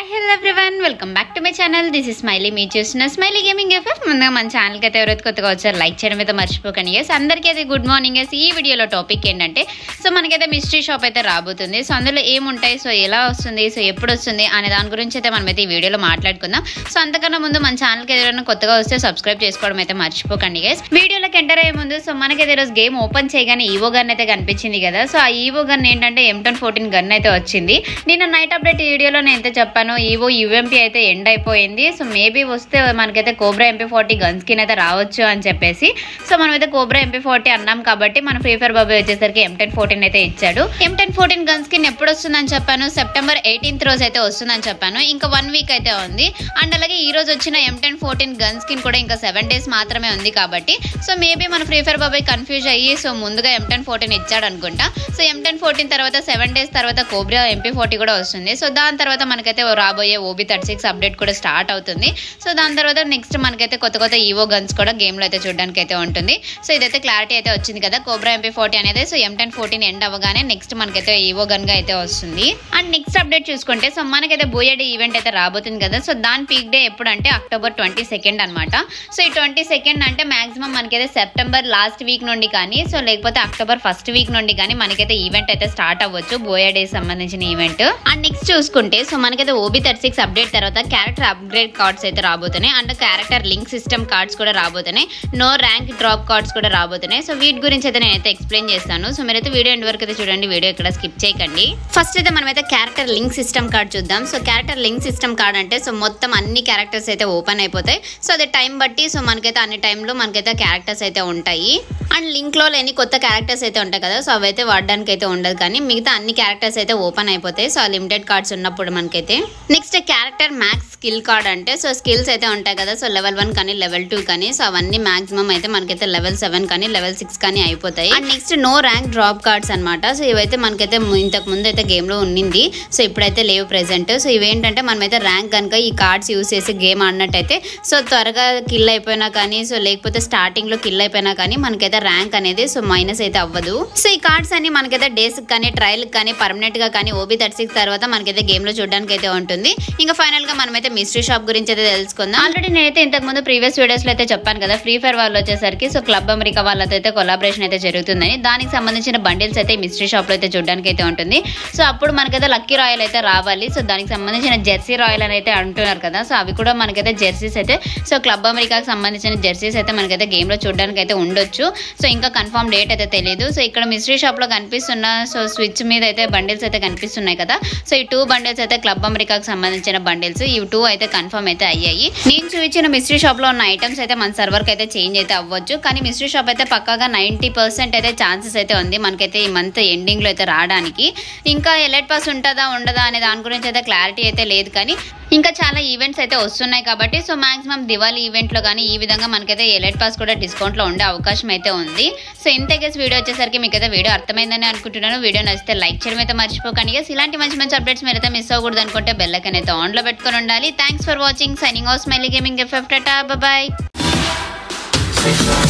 hello everyone welcome back to my channel this is Smiley మీ చూసిన Smiley gaming FF ముందుగా మన ఛానల్కి అయితే ఎవరైతే కొత్తగా వచ్చారు లైక్ చేయడం అయితే మర్చిపోకండి ఎస్ అందరికీ అయితే గుడ్ మార్నింగ్ ఎస్ ఈ వీడియోలో టాపిక్ ఏంటంటే సో మనకైతే మిస్టరీ షాప్ అయితే రాబోతుంది సో అందులో ఏముంటాయి సో ఎలా వస్తుంది సో ఎప్పుడు వస్తుంది అనే దాని గురించి అయితే మనమైతే ఈ వీడియోలో మాట్లాడుకుందాం సో అంతకన్నా ముందు మన ఛానల్కి ఎవరైనా కొత్తగా వస్తే సబ్స్క్రైబ్ చేసుకోవడం అయితే మర్చిపోకండి గైస్ వీడియోలోకి ఎంటర్ అయ్యే ముందు సో మనకైతే ఈరోజు గేమ్ ఓపెన్ చేయగానే ఈవో గన్ అయితే కనిపించింది కదా సో ఆ ఈవో గన్ ఏంటంటే ఎంటన్ ఫోర్టీన్ గన్ అయితే వచ్చింది నిన్న నైట్ అప్డేట్ వీడియోలో నేను అయితే చెప్పాను ఈవో యుఎంపీ అయితే ఎండ్ అయిపోయింది సో మేబీ వస్తే మనకైతే cobra MP forty gun skin అయితే రావచ్చు అని చెప్పేసి సో మనమైతే కోబ్రా ఎంపీ ఫార్టీ అన్నాం కాబట్టి మన ఫ్రీ ఫైర్ బాబాయ్ వచ్చేసరికి ఎం టెన్ ఫోర్టీన్ అయితే ఇచ్చాడు M ten fourteen gun skin ఎప్పుడు వస్తుందని చెప్పాను సెప్టెంబర్ ఎయిటీన్త్ రోజు అయితే వస్తుందని చెప్పాను ఇంకా వన్ వీక్ అయితే ఉంది అండ్ అలాగే ఈ రోజు వచ్చిన M ten fourteen gun skin కూడా ఇంకా సెవెన్ డేస్ మాత్రమే ఉంది కాబట్టి సో మేబీ మన ఫ్రీ ఫైర్ బాబాయ్ కన్ఫ్యూజ్ అయ్యి సో ముందుగా ఎం టెన్ ఫోర్టీన్ ఇచ్చాడు అనుకుంటా సో ఎం టెన్ ఫోర్టీన్ తర్వాత సెవెన్ డేస్ తర్వాత కోబ్రా ఎంపీ ఫార్టీ కూడా వస్తుంది సో దాని తర్వాత మనకైతే ఓ రాబోయే ఓబీ థర్టీ సిక్స్ అప్డేట్ కూడా స్టార్ట్ అవుతుంది సో దాని తర్వాత నెక్స్ట్ మనకైతే కొత్త కొత్త ఈవో గన్స్ కూడా గేమ్లో అయితే చూడడానికి అయితే ఉంటుంది సో ఇదైతే క్లారిటీ అయితే వచ్చింది కదా కోబ్రా ఎంపీ ఫార్టీ అనేది so M ten fourteen end అవ్వగానే నెక్స్ట్ మనకైతే ఈవో గన్ గా అయితే వస్తుంది అండ్ నెక్స్ట్ అప్డేట్ చూసుకుంటే సో మనకైతే బోయడే ఈవెంట్ అయితే రాబోతుంది కదా సో దాని పీక్ డే ఎప్పుడు అంటే అక్టోబర్ ట్వంటీ సెకండ్ అనమాట సో ఈ ట్వంటీ సెకండ్ అంటే మాక్సిమం మనకైతే సెప్టెంబర్ లాస్ట్ వీక్ నుండి కానీ సో లేకపోతే అక్టోబర్ ఫస్ట్ వీక్ నుండి కానీ మనకైతే ఈవెంట్ అయితే స్టార్ట్ అవ్వచ్చు బోయా డే సంబంధించిన ఈవెంట్ అండ్ నెక్స్ట్ చూసుకుంటే సో మనకైతే ఓబీ థర్టీ సిక్స్ అప్డేట్ తర్వాత క్యారెక్టర్ అప్గ్రేడ్ కార్డ్స్ అయితే రాబోతున్నాయి and character link system cards కూడా రాబోతున్నాయి నో ర్యాంక్ డ్రాప్ కార్డ్స్ కూడా రాబోతున్నాయి సో వీటి గురించి అయితే నేనైతే ఎక్స్ప్లెయిన్ చేస్తాను సో మీరైతే వీడియో ఎండ్ వరకు అయితే చూడండి వీడియో ఇక్కడ స్కిప్ చేయకండి ఫస్ట్ అయితే మనమైతే క్యారెక్టర్ లింక్ సిస్టమ్ కార్డ్ చూద్దాం so character link system card అంటే సో మొత్తం అన్ని క్యారెక్టర్స్ అయితే ఓపెన్ అయిపోతాయి సో అదే టైం బట్టి సో మనకైతే అన్ని టైంలో మనకైతే క్యారెక్టర్స్ అయితే ఉంటాయి అండ్ లింక్లో లేని కొత్త క్యారెక్టర్స్ అయితే ఉంటాయి కదా సో అవైతే వాడడానికి అయితే ఉండదు కానీ మిగతా అన్ని క్యారెక్టర్స్ అయితే ఓపెన్ అయిపోతాయి సో ఆ లిమిటెడ్ కార్డ్స్ ఉన్నప్పుడు మనకైతే next character max skill card అంటే సో స్కిల్స్ అయితే ఉంటాయి కదా సో లెవెల్ వన్ కానీ లెవెల్ టూ కానీ సో అవన్నీ మాక్సిమం అయితే మనకైతే లెవెల్ సెవెన్ కానీ లెవెల్ సిక్స్ కానీ అయిపోతాయి and next no rank drop cards అనమాట సో ఇవైతే మనకైతే ము- ఇంతకు ముందు అయితే గేమ్లో ఉండింది సో ఇప్పుడైతే లేవు ప్రెసెంట్ సో ఇవేంటంటే మనమైతే ర్యాంక్ కనుక ఈ కార్డ్స్ యూస్ చేసి గేమ్ ఆడినట్టయితే సో త్వరగా కిల్ అయిపోయినా కానీ సో లేకపోతే స్టార్టింగ్ లో కిల్ అయిపోయినా కానీ మనకైతే ర్యాంక్ అనేది సో మైనస్ అయితే అవ్వదు సో ఈ కార్డ్స్ అన్ని మనకైతే డేస్ కానీ ట్రయల్ కానీ పర్మనెంట్ గా కానీ ఓబీ థర్టీ సిక్స్ తర్వాత మనకైతే గేమ్ లో చూడడానికి అయితే ఉంటుంది ఇంకా ఫైనల్ గా మనమైతే మిస్టరీ షాప్ గురించి అయితే తెలుసుకుందాం ఆల్రెడీ నేనైతే ఇంతకు ముందు ప్రీవియస్ వీడియోస్ లో అయితే చెప్పాను కదా ఫ్రీ ఫైర్ వాళ్ళు వచ్చేసరికి సో క్లబ్ అమెరికా వాళ్ళతో అయితే కొలాబరేషన్ అయితే జరుగుతుందని దానికి సంబంధించిన బండిల్స్ అయితే మిస్టరీ షాప్ లో అయితే చూడడానికి అయితే ఉంటుంది సో అప్పుడు మనకైతే లక్కీ రాయల్ అయితే రావాలి సో దానికి సంబంధించిన జెర్సీ రాయల్ అని అయితే అంటున్నారు కదా సో అవి కూడా మనకైతే జెర్సీస్ అయితే సో క్లబ్ అమెరికాకి సంబంధించిన జెర్సీస్ అయితే మనకైతే గేమ్ లో చూడడానికి అయితే ఉండొచ్చు సో ఇంకా కన్ఫర్మ్ డేట్ అయితే తెలియదు సో ఇక్కడ మిస్టరీ షాప్ లో కనిపిస్తున్న సో స్విచ్ మీద అయితే బండిల్స్ అయితే కనిపిస్తున్నాయి కదా సో ఈ టూ బండిల్స్ అయితే క్లబ్ అమెరికాకి సంబంధించిన బండిల్స్ ఈ టూ అయితే కన్ఫర్మ్ అయితే అయ్యాయి నేను చూపించిన మిస్టరీ షాప్ లో ఉన్న ఐటమ్స్ అయితే మన సర్వర్ కి అయితే చేంజ్ అయితే అవ్వచ్చు కానీ మిస్టరీ షాప్ అయితే పక్కాగా నైంటీ పర్సెంట్ అయితే ఛాన్సెస్ అయితే ఉంది మనకైతే ఈ మంత్ ఎండింగ్ లో అయితే రావడానికి ఇంకా ఎలర్ట్ పాస్ ఉంటుందా ఉండదా అనే దాని గురించి అయితే క్లారిటీ అయితే లేదు కానీ ఇంకా చాలా ఈవెంట్స్ అయితే వస్తున్నాయి కాబట్టి సో మాక్సిమం దివాళీ ఈవెంట్లో కానీ ఈ విధంగా మనకైతే ఎలైట్ పాస్ కూడా డిస్కౌంట్లో ఉండే అవకాశం అయితే ఉంది సో ఇంత గెస్ వీడియో వచ్చేసరికి మీకు అయితే వీడియో అర్థమైందని అనుకుంటున్నాను వీడియో నచ్చితే లైక్ చేయడం అయితే మర్చిపోకండి Guys, ఇలాంటి మంచి మంచి అప్డేట్స్ మీరు అయితే మిస్ అవ్వకూడదు అనుకుంటే బెల్ ఐకాన్ అయితే ఆన్లో పెట్టుకొని ఉండాలి thanks for watching signing off Smiley Gaming F F tata bye